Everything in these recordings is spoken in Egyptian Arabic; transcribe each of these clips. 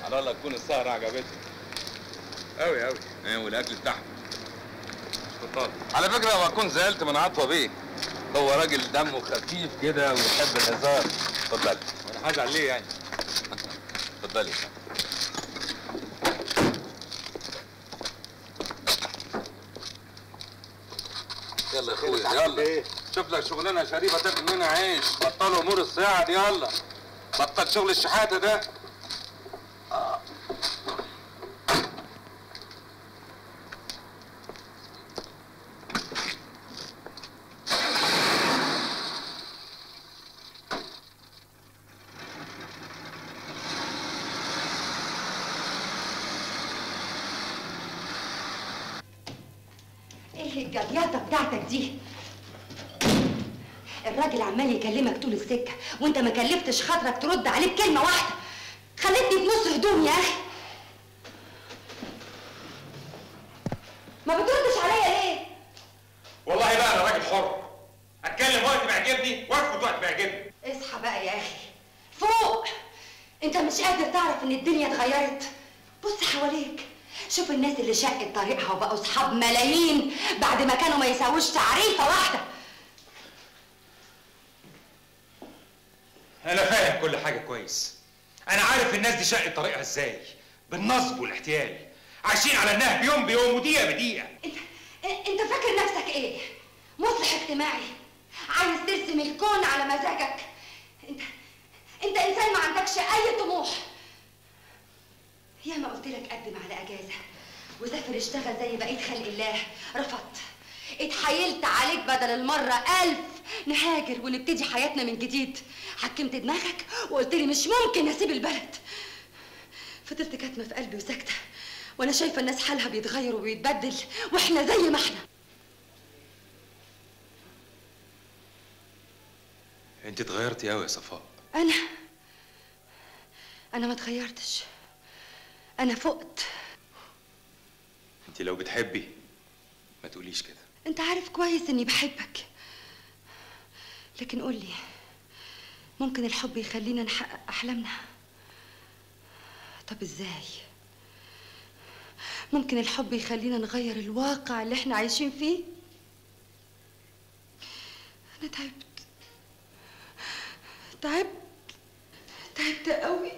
على الله تكون السهرة عجبتك أوي أوي ايه والاكل بتاعهم اتفضل على فكره هو اكون زعلت من عطوه بيه هو راجل دمه خفيف كده ويحب الهزار اتفضل أنا هزعل ليه يعني؟ اتفضلي يلا يا اخويا يلا شوف لك شغلانه شريفه تاكل منها عيش بطل امور الساعه دي يلا بطل شغل الشحاته ده ايه الجليطه بتاعتك دي الراجل عمال يكلمك طول السكه وانت ما كلفتش خاطرك ترد عليه بكلمه واحده خلتني في نص هدومي يا اخي ما بتردش عليا ليه والله بقى أنا راجل حر أتكلم وقت ما يعجبني وأسكت وقت ما يعجبني اصحى بقى يا اخي فوق انت مش قادر تعرف ان الدنيا اتغيرت بص حواليك شوف الناس اللي شقت طريقها وبقوا اصحاب ملايين بعد ما كانوا ما يساووش تعريفه واحده أنا فاهم كل حاجة كويس أنا عارف الناس دي شقت طريقها إزاي بالنصب والاحتيال عايشين على النهب يوم بيوم ودقيقة بدقيقة انت انت فاكر نفسك ايه مصلح اجتماعي عايز ترسم الكون على مزاجك انت انت انسان ما عندكش اي طموح يا ما قلت لك قدم على اجازه وسافر اشتغل زي بقيه خلق الله رفضت اتحايلت عليك بدل المره الف نهاجر ونبتدي حياتنا من جديد حكمت دماغك وقلت لي مش ممكن اسيب البلد فضلت كاتمه في قلبي وساكته وانا شايفه الناس حالها بيتغير وبيتبدل واحنا زي ما احنا أنت اتغيرتي أوي يا صفاء انا انا ما اتغيرتش انا فقت أنت لو بتحبي ما تقوليش كده انت عارف كويس اني بحبك لكن قول لي ممكن الحب يخلينا نحقق احلامنا طب ازاي ممكن الحب يخلينا نغير الواقع اللي احنا عايشين فيه انا تعبت تعبت تعبت قوي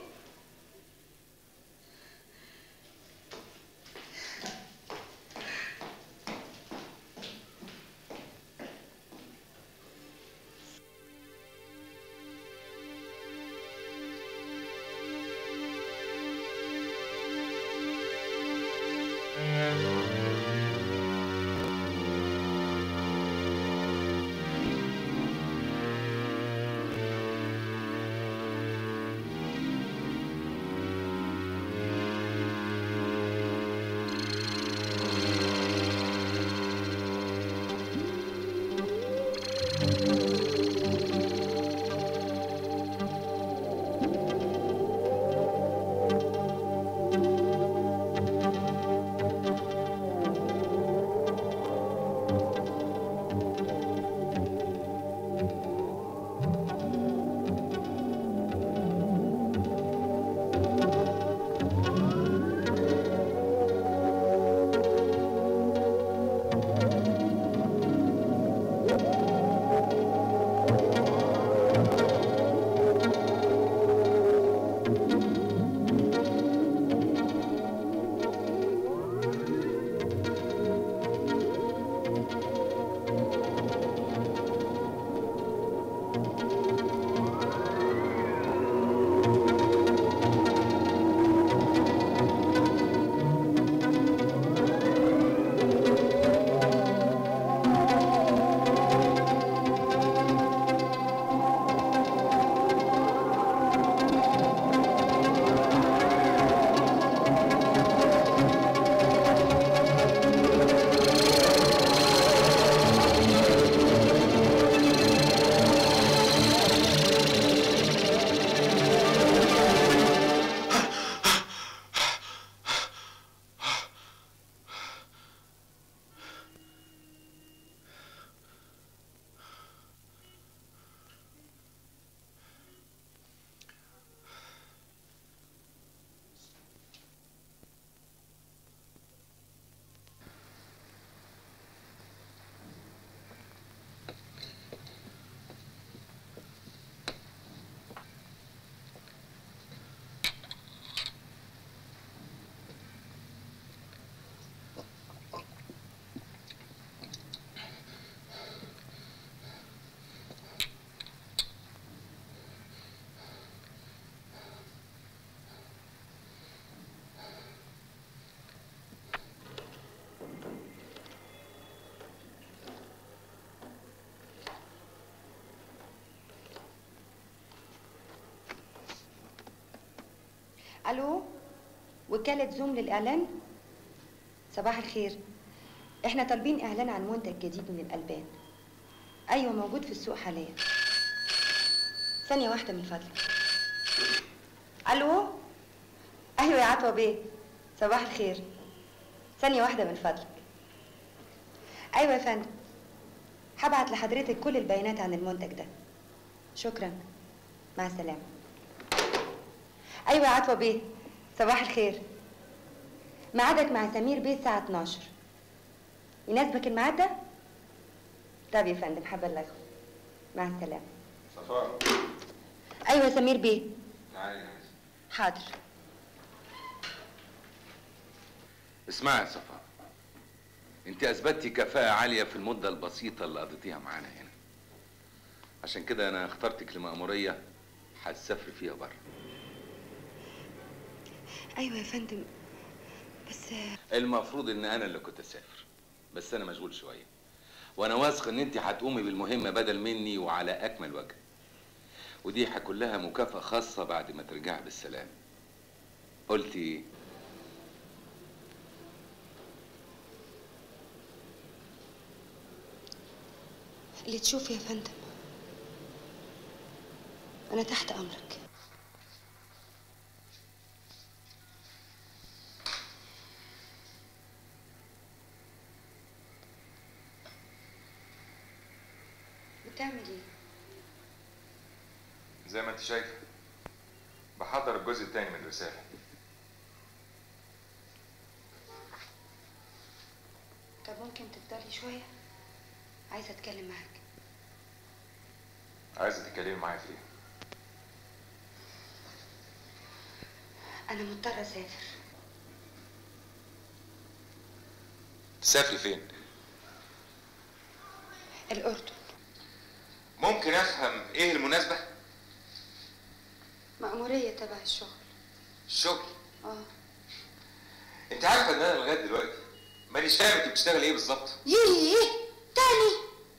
الو وكالة زوم للإعلان صباح الخير احنا طالبين إعلان عن منتج جديد من الألبان أيوة موجود في السوق حاليا ثانية واحدة من فضلك الو ايوه يا عطوة بيه صباح الخير ثانية واحدة من فضلك ايوه يا فندم هبعت لحضرتك كل البيانات عن المنتج ده شكرا مع السلامة ايوه يا عطوة بيه صباح الخير ميعادك مع سمير بيه الساعة 12 يناسبك الميعاد ده؟ طب يا فندم هبلغه مع السلامة صفاء ايوه يا سمير بيه تعالي يا حسن. حاضر اسمعي يا صفاء انت اثبتي كفاءة عالية في المدة البسيطة اللي قضيتيها معانا هنا عشان كده انا اخترتك لمأمورية هتسافري فيها بره ايوه يا فندم بس المفروض ان انا اللي كنت اسافر بس انا مشغول شوية وانا واثق ان انت هتقومي بالمهمة بدل مني وعلى اكمل وجه ودي هيكون لها مكافأة خاصة بعد ما ترجعي بالسلام قلتي ايه اللي تشوفه يا فندم انا تحت امرك بتعمل ايه زي ما انت شايفه بحضر الجزء الثاني من الرساله طب ممكن تفضلي شويه عايزه اتكلم معاك عايزه تتكلمي معايا في ايه انا مضطره اسافر تسافري فين الاردن ممكن افهم ايه المناسبه مأمورية تبع الشغل الشغل اه انت عارفه ان انا لغايه دلوقتي مانيش فاهم انت بتشتغل ايه بالظبط ييه تاني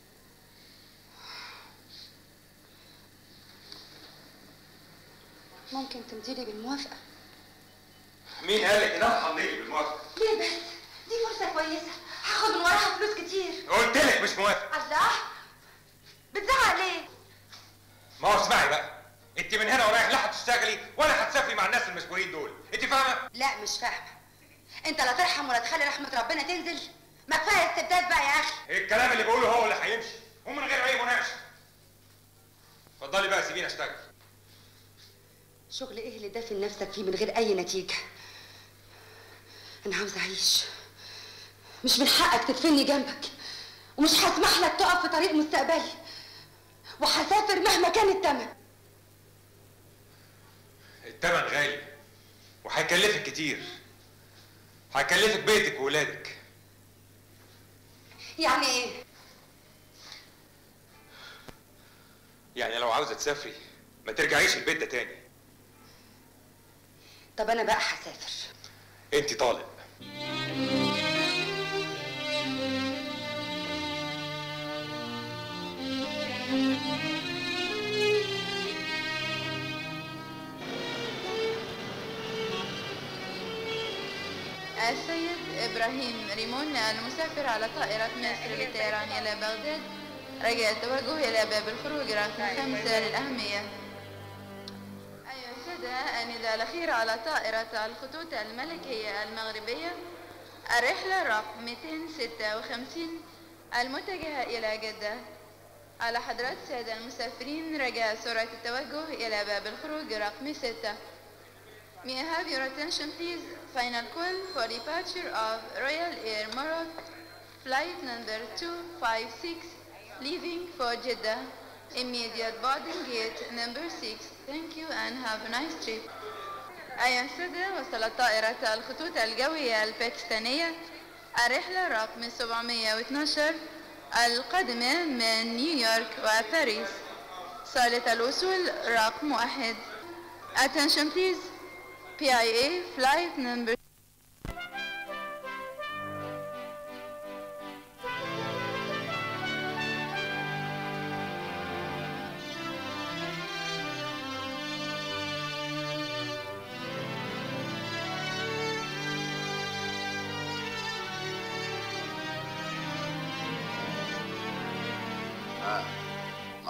ممكن تمضيلي بالموافقة مين قال لك ان انا همضيلي بالموافقه ليه بس دي فرصة كويسة هاخد من وراها فلوس كتير قلت لك مش موافق الله بتزعق ليه ما هو اسمعي بقى انت من هنا ورايح لا هتشتغلي ولا هتسافري مع الناس المشهورين دول انت فاهمه لا مش فاهمة انت لا ترحم ولا تخلي رحمة ربنا تنزل ما كفاية استبداد بقى يا اخي الكلام اللي بقوله هو اللي هيمشي ومن غير اي مناقشه اتفضلي بقى سيبيني اشتغل شغل ايه اللي دافن نفسك فيه من غير اي نتيجة انا عاوز اعيش مش من حقك تدفني جنبك ومش هسمح لك تقف في طريق مستقبلي وهسافر مهما كان الثمن التمن غالي وهيكلفك كتير هيكلفك بيتك وولادك يعني ايه يعني لو عاوزه تسافري ما ترجعيش البيت ده تاني طب انا بقى هسافر انت طالب السيد إبراهيم ريمون المسافر على طائرة مصر للطيران إلى بغداد رجع التوجه إلى باب الخروج رقم خمسة للأهمية أيها السادة النداء الأخير على طائرة الخطوط الملكية المغربية الرحلة رقم 256 المتجهة إلى جدة على حضرات السادة المسافرين رجاء سرعة التوجه إلى باب الخروج رقم 6 May I have your attention please? Final call for departure of Royal Air Maroc, flight number 256, leaving for Jeddah. Immediate boarding gate number 6. Thank you and have a nice trip. أيها السادة وصلت طائرة الخطوط الجوية الباكستانية الرحلة رقم 712 القادمة من نيويورك وباريس صالة الوصول رقم واحد Attention please PIA flight number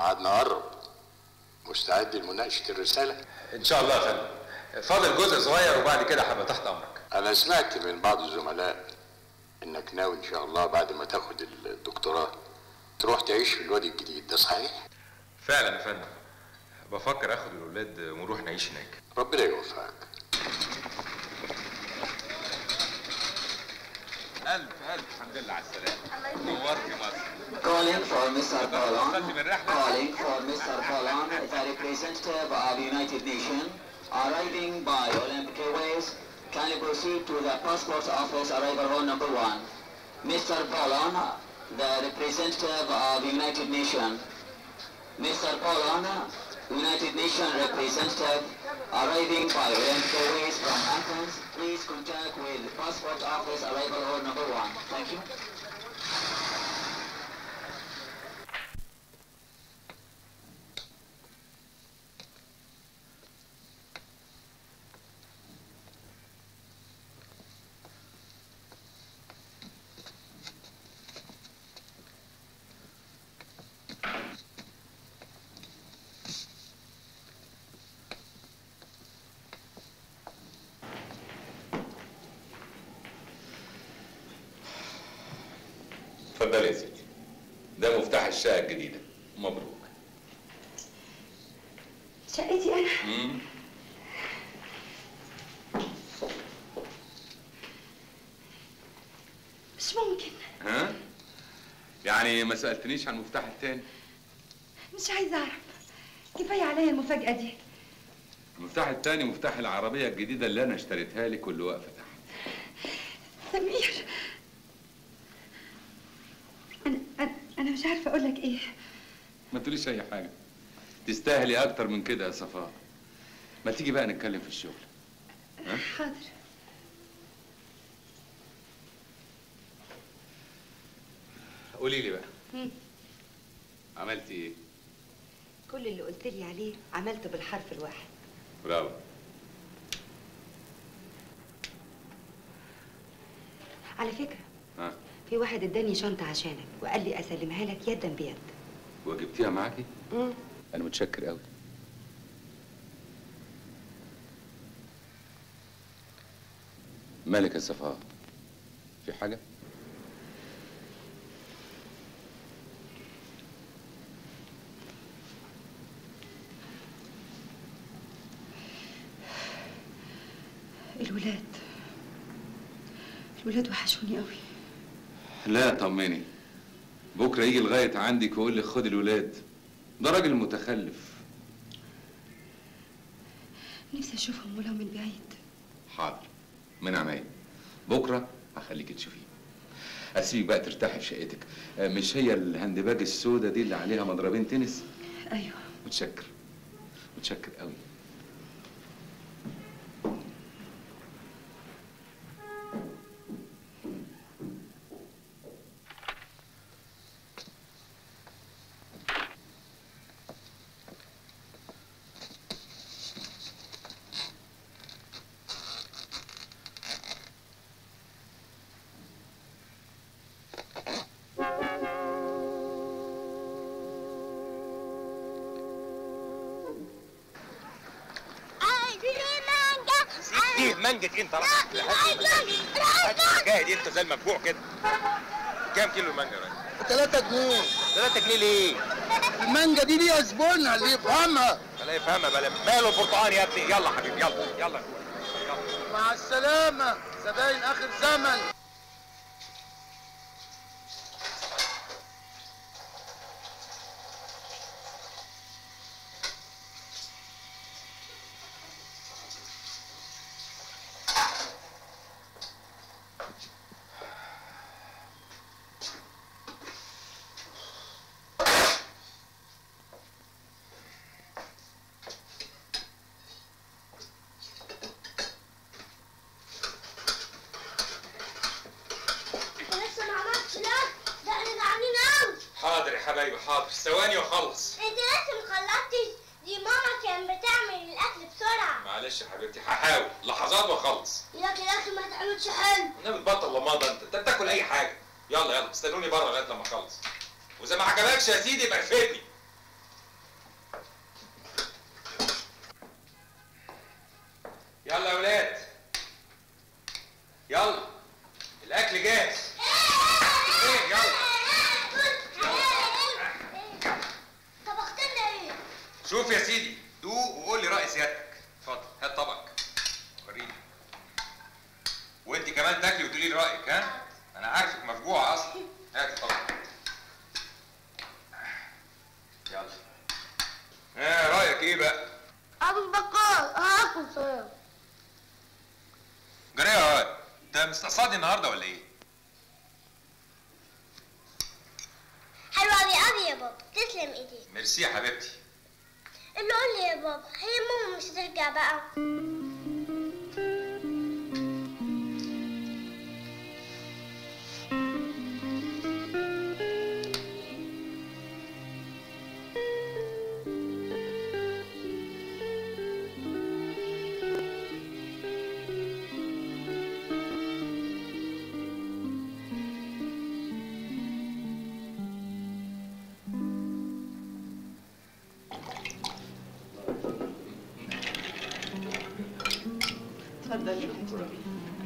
ميعادنا قرب مستعد لمناقشة الرسالة؟ ان شاء الله يا فندم فاضل جزء صغير وبعد كده هبقى تحت امرك أنا سمعت من بعض الزملاء إنك ناوي إن شاء الله بعد ما تاخد الدكتوراه تروح تعيش في الوادي الجديد ده صحيح؟ فعلا يا فندم بفكر اخد الاولاد ونروح نعيش هناك ربنا يوفقك الف الف الحمد لله على السلامه نورت مصر Calling for Mr. Palan. وصلت من رحله Calling for Mr. Palan, the representative of United Nations, arriving by Olympic Airways. Kindly proceed to the passport office arrival hall number one. Mr. Palan, the representative of United Nations. Mr. Palan, United Nations representative, arriving by Olympic Airways from Athens. Please contact with passport office arrival hall number one. Thank you. اتفضل يا سيدي ده مفتاح الشقه الجديده مبروك شقتي انا مم. مش ممكن ها يعني ما سالتنيش عن المفتاح التاني مش عايزه اعرف كفايه عليا المفاجاه دي المفتاح التاني مفتاح العربيه الجديده اللي انا اشتريتها لك واللي واقفه تحت سمير انا انا انا مش عارفه اقول لك ايه ما تقوليش اي حاجه تستاهلي اكتر من كده يا صفاء ما تيجي بقى نتكلم في الشغل ها؟ حاضر قولي لي بقى مم. عملتي ايه كل اللي قلت لي عليه عملته بالحرف الواحد برافو على فكره ها في واحد اداني شنطه عشانك وقال لي اسلمها لك يدا بيد وجبتيها معاكي مم. انا متشكر قوي مالك يا صفاء في حاجه الولاد الولاد وحشوني قوي لا طمني بكره يجي لغايه عندك ويقول لي خد الولاد ده راجل متخلف نفسي اشوفهم ولو من بعيد حاضر من عينيا بكره هخليك تشوفيه اسيبك بقى ترتاحي في شقتك آه، مش هي الهندباج السوداء دي اللي عليها مضربين تنس ايوه متشكر متشكر قوي ايه منجة انت راح الحكايه دي انت زي المفجوع كده كام كيلو المانجا يا راجل؟ 3 جنيه 3 جنيه ليه؟ المانجا دي ليها زبونها اللي يفهمها بلا يفهمها بلا ماله البرتقال يا ابني يلا حبيبي يلا يلا يا اخويا يلا مع السلامة زباين آخر زمن انت لسه ما عملتش لا ده احنا زعلانين قوي حاضر يا حبايبي حاضر ثواني واخلص انت لسه ما خلصتش دي ماما كانت بتعمل الاكل بسرعه معلش يا حبيبتي هحاول لحظات واخلص لكن الاكل ما تعملش حلو انا بتبطل لماضه انت انت بتاكل اي حاجه يلا يلا استنوني بره لغايه لما اخلص واذا ما عجبكش يا سيدي يبقى افيدني يلا يا ولاد يلا الاكل جاهز ايه يلا طبختنا ايه؟ شوف يا سيدي دوق وقول لي راي سيادتك اتفضل هات طبق وريني وانت كمان تاكلي وتقولي لي رايك ها انا عارفك مفجوعه اصلا هات الطبق يلا ها رايك ايه بقى ابو البقال هاكل صيام جري يا واد انت مستقصدني النهارده ولا ايه حلو قوي قوي يا بابا تسلم ايديك ميرسي يا حبيبتي اللي قول لي يا بابا هي ماما مش هترجع بقى اتفضلي اشربي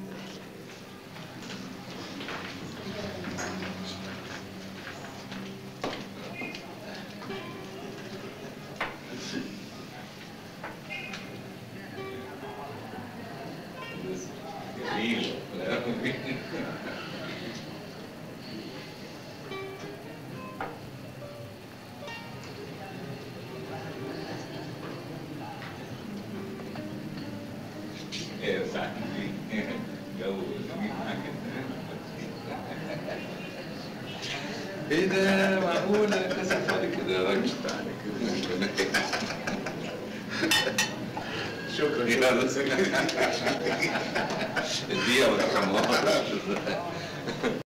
جميل ايه يا صاحبي جو جميل معاك ايه ده معقولة كسف عليك كده يا راجل تعالى كده شكرا يلا اديها وتحمرها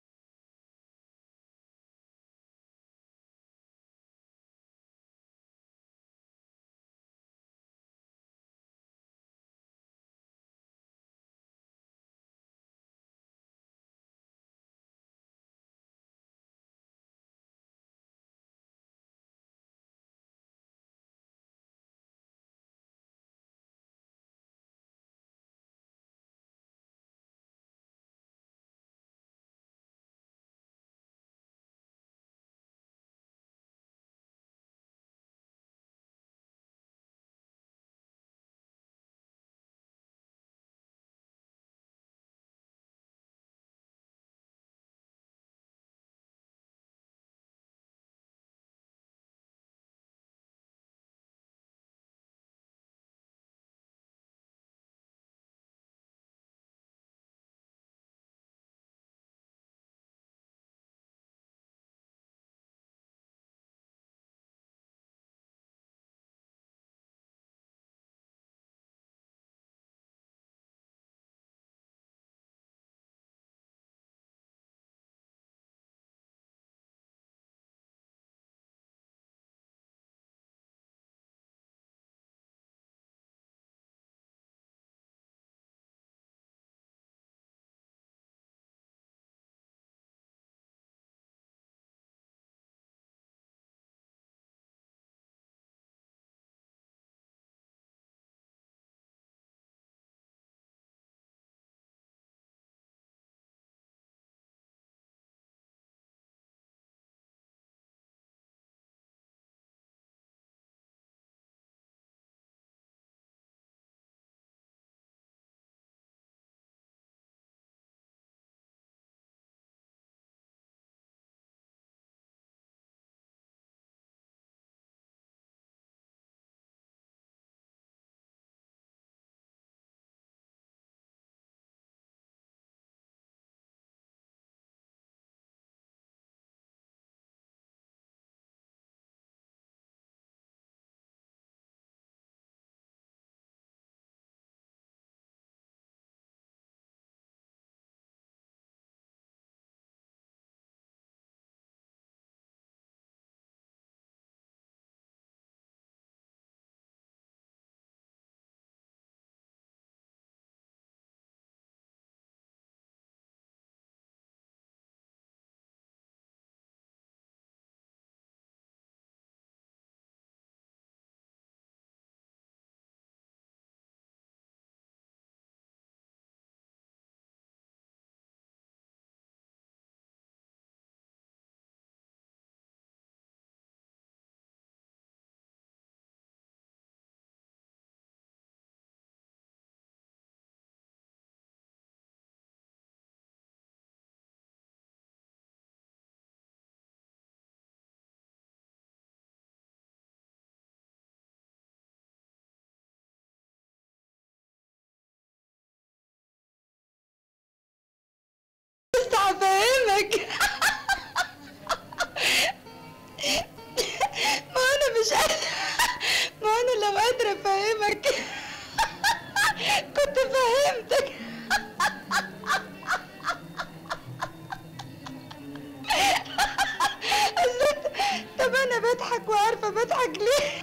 انا بضحك وعارفه بضحك ليه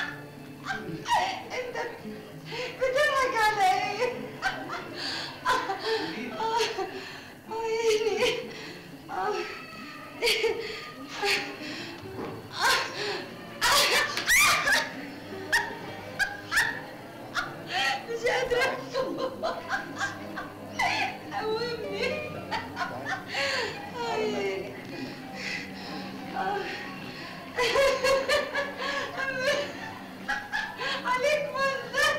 انت بتضحك على ايه آه، عيني آه. مش قادرة قومني عيني آه. عليك مرة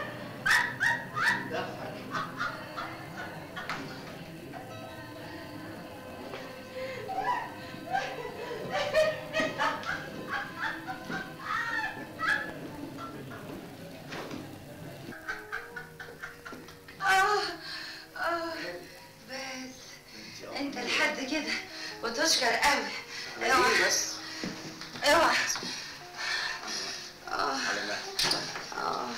آه آه بس انت لحد كده وتشكر قوي اوعى بس اوعى آه آه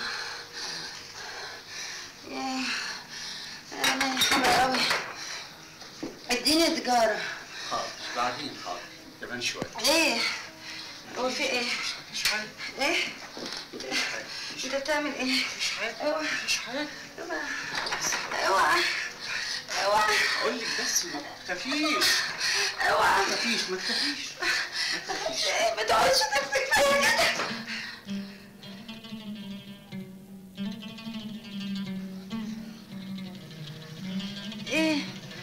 ياه انا حمر قوي اديني تجارة حاضر بعدين حاضر كمان شوية ايه هو في ايه مش حاجة ايه انت انت بتعمل ايه مش حاجة اوعى مش حاجة اوعى اوعى اوعى أقول لك بس ما تخافيش اوعى ما تخافيش ما تخافيش ما تخافيش إيه، ما تقعدش تمسك فيا كده ايه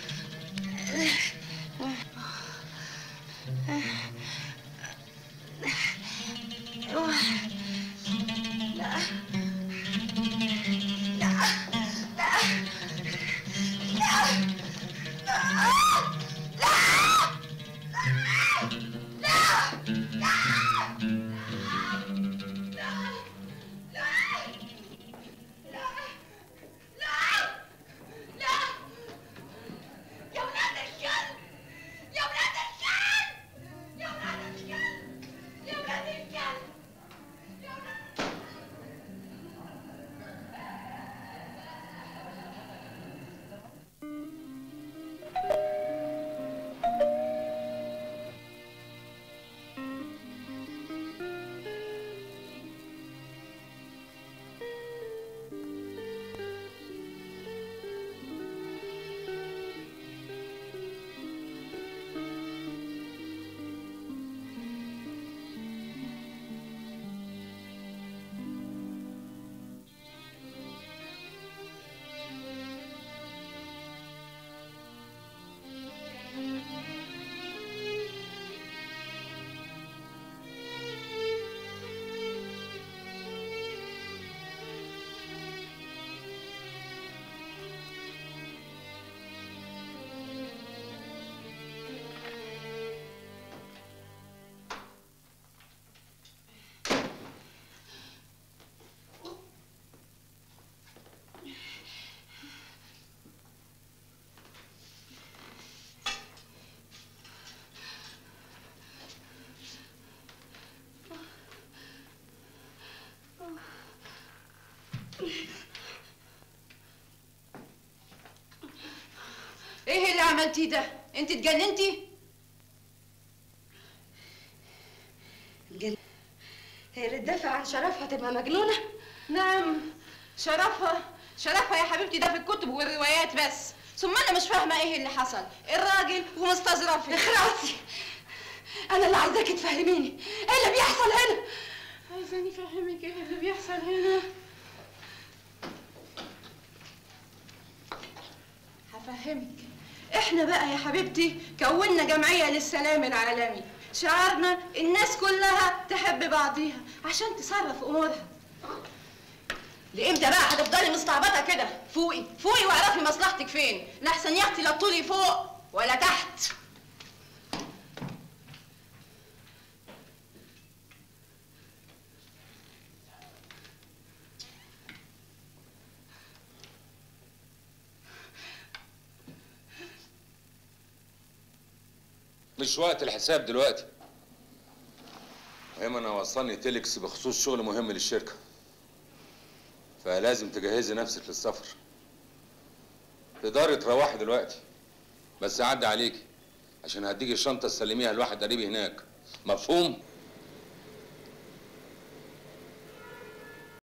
اوعى لا لا لا لا يا ولاد الكلب يا ولاد الكلب يا ولاد الكلب يا ولاد الكلب يا ولاد ايه اللي عملتيه ده انت اتجننتي جن... هي اللي تدافع عن شرفها تبقى مجنونة نعم شرفها شرفها يا حبيبتي ده في الكتب والروايات بس ثم انا مش فاهمه ايه اللي حصل الراجل ومستظرفي اخرسي انا اللي عايزاكي تفهميني ايه اللي بيحصل هنا عايزاني افهمك ايه اللي بيحصل هنا هفهمك احنا بقى يا حبيبتي كونا جمعية للسلام العالمي شعارنا الناس كلها تحب بعضيها عشان تصرف امورها لامتى بقى هتفضلي مستعبطه كده فوقي فوقي واعرفي مصلحتك فين لحسن يا اختي لا تطولي فوق ولا تحت مش وقت الحساب دلوقتي المهم انا وصلني تيلكس بخصوص شغل مهم للشركه فلازم تجهزي نفسك للسفر تقدري تروحي دلوقتي بس عدى عليكي عشان هديكي الشنطه تسلميها لواحد قريبي هناك مفهوم